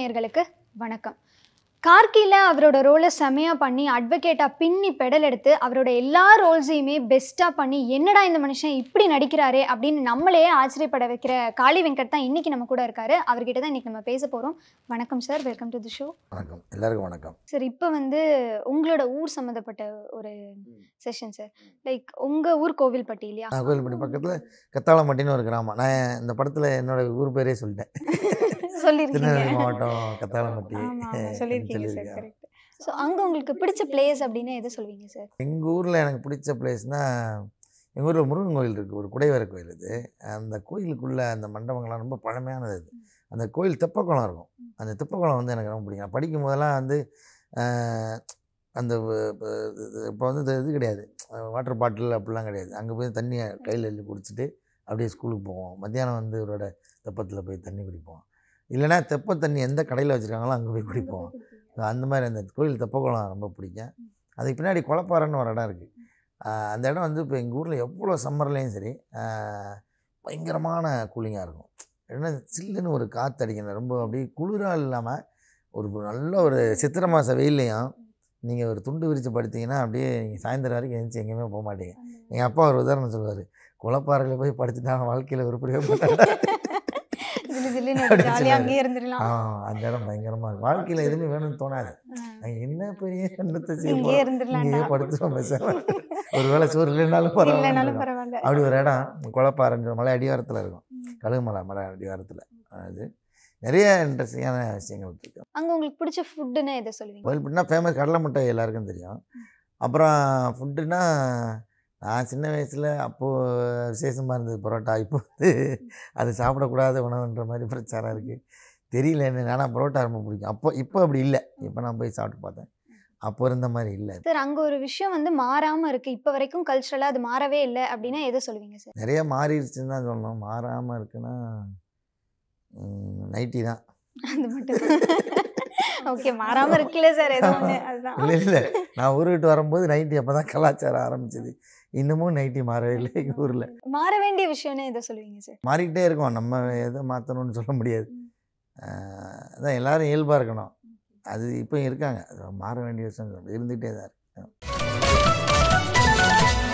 நேயர்களுக்கு வணக்கம் கார்கியில் அவரோட ரோலை செமையாக பண்ணி அட்வொகேட்டாக பின்னி பெடல் எடுத்து அவரோட எல்லா ரோல்ஸையுமே பெஸ்ட்டாக பண்ணி என்னடா இந்த மனுஷன் இப்படி நடிக்கிறாரே அப்படின்னு நம்மளே ஆச்சரியப்பட வைக்கிற காளி வெங்கட் தான் இன்னைக்கு நம்ம கூட இருக்காரு அவர்கிட்ட தான் இன்னைக்கு நம்ம பேச போகிறோம் வணக்கம் sir welcome to the show வணக்கம் எல்லாருக்கும் வணக்கம் சார் இப்போ வந்து உங்களோட ஊர் சம்மந்தப்பட்ட ஒரு செஷன் சார் லைக் உங்கள் ஊர் கோவில்பட்டி இல்லையா நான் கோயில்பட்டி பக்கத்தில் கத்தாளம்பட்டின்னு ஒரு கிராமம் நான் இந்த படத்தில் என்னோட ஊர் பேரே சொல்லிட்டேன் சொல்லியிருக்கீங்க திருநெல்வேலி மாவட்டம் கத்தாளம்பட்டி ஆமா, ஆமா, சொல்லியிருக்கீங்க சார் சொல்லியிருக்கேன். கரெக்ட் ஸோ அங்கே உங்களுக்கு பிடிச்ச பிளேஸ் அப்படின்னு எதை சொல்வீங்க சார் எங்கள் ஊரில் எனக்கு பிடிச்ச பிளேஸ்னால் எங்கள் ஊரில் முருகன் கோயில் இருக்குது ஒரு குடைவர கோயில் இது அந்த கோயிலுக்குள்ளே அந்த மண்டபங்கள்லாம் ரொம்ப பழமையானது அது அந்த கோயில் தெப்பக்குளம் இருக்கும் அந்த தெப்பக்குளம் வந்து எனக்கு ரொம்ப பிடிக்கும் நான் படிக்கும் போதெல்லாம் வந்து ஆஹ், அந்த இப்போ வந்து இது- இது கிடையாது வாட்டர் பாட்டில் அப்படிலாம் கிடையாது அங்கே போய் தண்ணியை கையில் எழுதி குடிச்சிட்டு அப்படியே ஸ்கூலுக்கு போவோம் மத்தியானம் வந்து இவரோட தெப்பத்தில் போய் தண்ணி குடிப்போம் இல்லைன்னா தெப்ப தண்ணி எந்த கடையில் வச்சுருக்காங்களோ அங்கே போய் குடிப்போம் அந்த மாதிரி அந்த கோயில் தெப்பக்குளம் ரொம்ப பிடிக்கும் அதுக்கு பின்னாடி குளப்பாறைன்னு ஒரு இடம் இருக்குது அந்த இடம் வந்து இப்போ எங்கள் ஊரில் எவ்வளோ சம்மர்லேயும் சரி ஆஹ், பயங்கரமான கூலிங்காக இருக்கும் ஏன்னா சில்லுன்னு ஒரு காற்று அடிக்கணும் ரொம்ப அப்படியே குளிராக இல்லாமல் ஒரு நல்ல ஒரு சித்திரை மாத வெயில்லையும் நீங்கள் ஒரு துண்டு விரித்து படுத்தீங்கன்னா அப்படியே நீங்கள் சாயந்தரம் வரைக்கும் எழுந்துச்சு எங்கேயுமே போக மாட்டீங்க எங்கள் அப்பா ஒரு உதாரணம் சொல்லுவார் குளப்பாறையில் போய் படுத்துட்டா வாழ்க்கையில் உருப்படியாக போட்டாங்க ஜில்லு ஜில்லுன்னு அப்படி ஜாலியாக சொல்லுவாரு. அங்கேயே இருந்துடலாம் ஆ அந்த இடம் பயங்கரமாக இருக்கும் வாழ்க்கையில் எதுவுமே வேணும்னு தோணாது நான் என்ன பெரிய எண்ணத்தை செய்ய இங்கேயே போகிறோம் இருந்துடலாம்டா இங்கேயே படுத்துட்டோம் பேசாம ஒரு வேளை சோறு இல்லைனாலும் இல்லைனாலும் பரவாயில்ல பரவாயில்ல அப்படி ஒரு இடம் குளப்பாறைன்ற மலை அடிவாரத்தில் இருக்கும் கழுகுமலை மலை அடிவாரத்தில் அது நிறைய இன்ட்ரெஸ்டிங்கான விஷயங்கள் இருக்கு அங்க உங்களுக்கு பிடிச்ச ஃபுட்டுன்னு எதை சொல்லுவீங்க கோயில்பட்டினா ஃபேமஸ் கடலை மிட்டாய் எல்லாருக்கும் தெரியும் அப்புறம் ஃபுட்டுனா நான் சின்ன வயசில் அப்போது விசேஷமாக இருந்தது பரோட்டா இப்போ வந்து அது சாப்பிடக்கூடாத உணவுன்ற மாதிரி பிரச்சாரம் இருக்குது தெரியல என்ன ஆனால் பரோட்டா ரொம்ப பிடிக்கும் அப்போ இப்போ அப்படி இல்லை இப்போ நான் போய் சாப்பிட்டு பார்த்தேன் அப்போ இருந்த மாதிரி இல்லை சார் அங்க ஒரு விஷயம் வந்து மாறாம இருக்கு இப்ப வரைக்கும் கல்ச்சரலா அது மாறவே இல்லை அப்படின்னா எதை சொல்லுவீங்க சார் நிறைய மாறிடுச்சுன்னு தான் சொல்லணும் மாறாமல் இருக்குன்னா நைட்டி தான் அது மட்டும் ஓகே மாறாம இருக்குல்ல சார் ஏதோ ஒண்ணு அதுதான் இல்லை இல்லை நான் ஊர் விட்டு வரும்போது நைட்டி அப்போ தான் கலாச்சாரம் ஆரம்பிச்சது இன்னமும் நைட்டி மாறவே இல்லை எங்கள் ஊரில் மாற வேண்டிய விஷயம்னு எதை சொல்லுவீங்க சார் மாறிக்கிட்டே இருக்கோம் நம்ம எதை மாற்றணும்னு சொல்ல முடியாது ஆஹ் அதான் எல்லாரும் இயல்பாக இருக்கணும் அது இப்போ இருக்காங்க அது மாற வேண்டிய விஷயம் இருந்துகிட்டே தான் இருக்கு